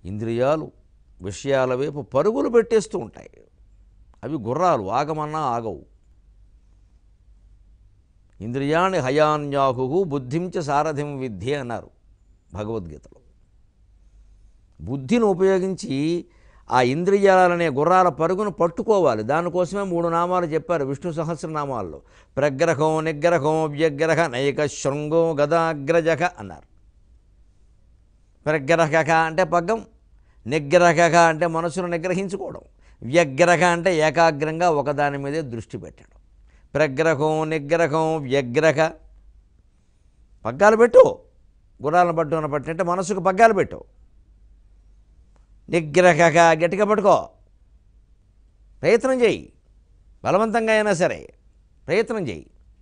ఇంద్రియాలు విషయాల వైపు పరుగులు పెట్టేస్తూ ఉంటాయి అవి గుర్రాలు ఆగమన్నా ఆగవు ఇంద్రియాణి హయాన్యాహు బుద్ధించ సారథిం విద్ధి అన్నారు భగవద్గీతలో బుద్ధిని ఉపయోగించి ఆ ఇంద్రియాలనే గుర్రాల పరుగును పట్టుకోవాలి దానికోసమే మూడు నామాలు చెప్పారు విష్ణు సహస్రనామాల్లో ప్రగ్రహం నిగ్రహం వ్యగ్రహ నైక శృంగో గదాగ్రజక అన్నారు ప్రగ్రహక అంటే పగ్గం నిగ్రహక అంటే మనసును నిగ్రహించుకోవడం వ్యగ్రహ అంటే ఏకాగ్రంగా ఒకదాని మీదే దృష్టి పెట్టడం ప్రగ్రహం నిగ్రహం వ్యగ్రహ పగ్గాలు పెట్టు గుర్రాలను పట్టుకున్న పట్టినట్టే మనసుకు పగ్గాలు పెట్టు నిగ్రహక గట్టిగా పట్టుకో ప్రయత్నం చేయి బలవంతంగా అయినా సరే ప్రయత్నం చేయి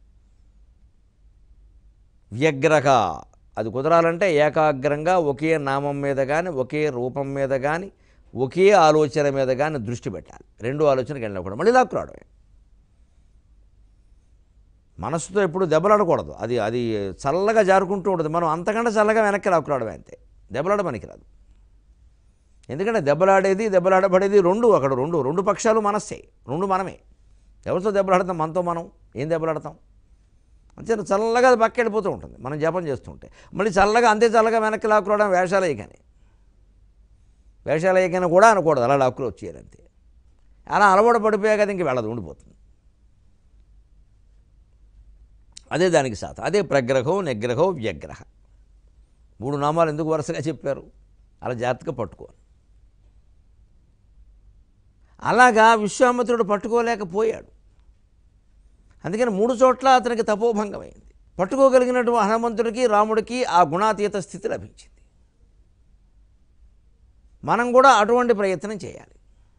వ్యగ్రహ అది కుదరాలంటే ఏకాగ్రంగా ఒకే నామం మీద కానీ ఒకే రూపం మీద కానీ ఒకే ఆలోచన మీద కానీ దృష్టి పెట్టాలి రెండు ఆలోచనకి వెళ్ళకూడదు మళ్ళీ లాక్కురావడమే మనసుతో ఎప్పుడు దెబ్బలాడకూడదు అది అది చల్లగా జారుకుంటూ ఉంటుంది మనం అంతకంటే చల్లగా వెనక్కి లాక్కురావడమే అంతే దెబ్బలాడ పనికిరాదు ఎందుకంటే దెబ్బలాడేది దెబ్బలాడబడేది రెండు అక్కడ రెండు రెండు పక్షాలు మనస్సే రెండు మనమే ఎవరితో దెబ్బలాడతాం మనతో మనం ఏం దెబ్బలాడతాం అంతే చల్లగా అది పక్క వెళ్ళిపోతూ ఉంటుంది మనం జపం చేస్తుంటే మళ్ళీ చల్లగా అంతే చల్లగా వెనక్కి లాక్కురావడం వేషాలయ్య కానీ వేషాలయ్య కానీ కూడా అనకూడదు అలా లాక్కులు వచ్చేయాలి అంతే అలా అలవాటు పడిపోయాక అది ఇంక వెళ్ళదు ఉండిపోతుంది అదే దానికి సాధ అదే ప్రగ్రహం నిగ్రహం వ్యగ్రహ మూడు నామాలు ఎందుకు వరుసగా చెప్పారు అలా జాగ్రత్తగా పట్టుకోవాలి అలాగా విశ్వామిత్రుడు పట్టుకోలేకపోయాడు అందుకని మూడు చోట్ల అతనికి తపోభంగమైంది పట్టుకోగలిగినటువంటి హనుమంతుడికి రాముడికి ఆ గుణాతీత స్థితి లభించింది మనం కూడా అటువంటి ప్రయత్నం చేయాలి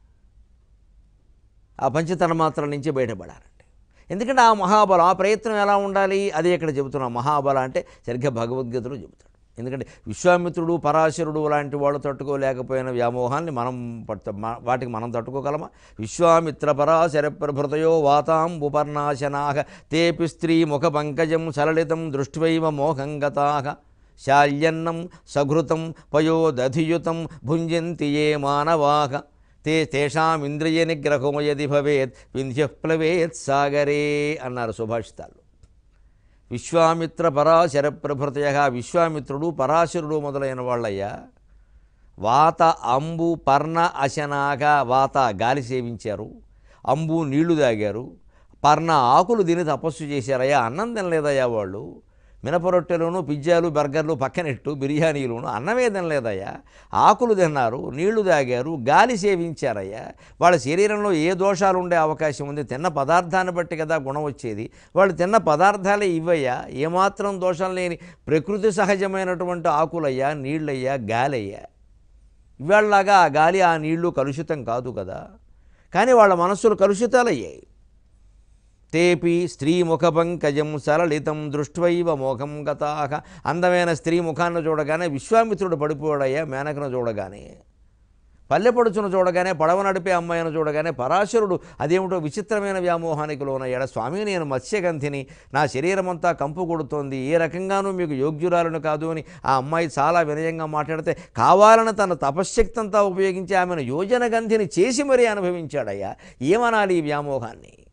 ఆ పంచతన్మాత్రల నుంచి బయటపడాలంటే ఎందుకంటే ఆ మహాబలం ఆ ప్రయత్నం ఎలా ఉండాలి అదే ఇక్కడ చెబుతున్నాం మహాబల అంటే సరిగ్గా భగవద్గీతలో చెబుతాడు ఎందుకంటే విశ్వామిత్రుడు పరాశరుడు లాంటి వాళ్ళు తట్టుకోలేకపోయిన వ్యామోహాన్ని మనం పట్ట మ- వాటికి మనం తట్టుకోగలమా విశ్వామిత్ర పరాశర ప్రభృతయో వాతాం ఉపర్ణాశనాహ తేపి స్త్రీ ముఖ పంకజం సలలితం దృష్ట్వైవ మోహం గతాహ శాల్యన్నం సఘృతం పయోదధియుతం భుంజంతి ఏ మానవాహ తే తేషాం ఇంద్రియ నిగ్రహో యది భవేత్ వింధ్య ప్లవేత్ సాగరే అన్నారు సుభాషితాలు విశ్వామిత్ర పరాశర ప్రభృతయ విశ్వామిత్రుడు పరాశరుడు మొదలైన వాళ్ళయ్యా వాత అంబు పర్ణ అశనాగ వాత గాలి సేవించారు అంబు నీళ్లు తాగారు పర్ణ ఆకులు తిని తపస్సు చేశారయ్యా అన్నం తినలేదయ్యా వాళ్ళు మినపరొట్టెలోను పిజ్జాలు బర్గర్లు పక్కనెట్టు బిర్యానీలును అన్నమే తినలేదయ్యా ఆకులు తిన్నారు నీళ్లు తాగారు గాలి సేవించారయ్యా వాళ్ళ శరీరంలో ఏ దోషాలు ఉండే అవకాశం ఉంది తిన్న పదార్థాన్ని బట్టి కదా గుణం వచ్చేది వాళ్ళు తిన్న పదార్థాలే ఇవయ్యా ఏమాత్రం దోషం లేని ప్రకృతి సహజమైనటువంటి ఆకులయ్యా నీళ్ళయ్యా గాలయ్యా ఇవాళలాగా ఆ గాలి ఆ నీళ్లు కలుషితం కాదు కదా కానీ వాళ్ళ మనస్సులు కలుషితాలయ్యాయి తేపి స్త్రీ ముఖ పంకజం సరళితం దృష్ట్వైవ మోఖం గతాహ అందమైన స్త్రీ ముఖాన్ని చూడగానే విశ్వామిత్రుడు పడిపోయాడయ్యా మేనకను చూడగానే పల్లెపడుచును చూడగానే పడవ నడిపే అమ్మాయిని చూడగానే పరాశరుడు అదేమిటో విచిత్రమైన వ్యామోహానికి లోనయ్యాడు స్వామి నేను మత్స్యగంధిని నా శరీరం అంతా కంపు కొడుతోంది ఏ రకంగానూ మీకు యోగ్యురాలను కాదు అని ఆ అమ్మాయి చాలా వినయంగా మాట్లాడితే కావాలని తన తపశ్శక్తి అంతా ఉపయోగించి ఆమెను యోజన గంధిని చేసి మరీ అనుభవించాడయ్యా ఏమనాలి ఈ వ్యామోహాన్ని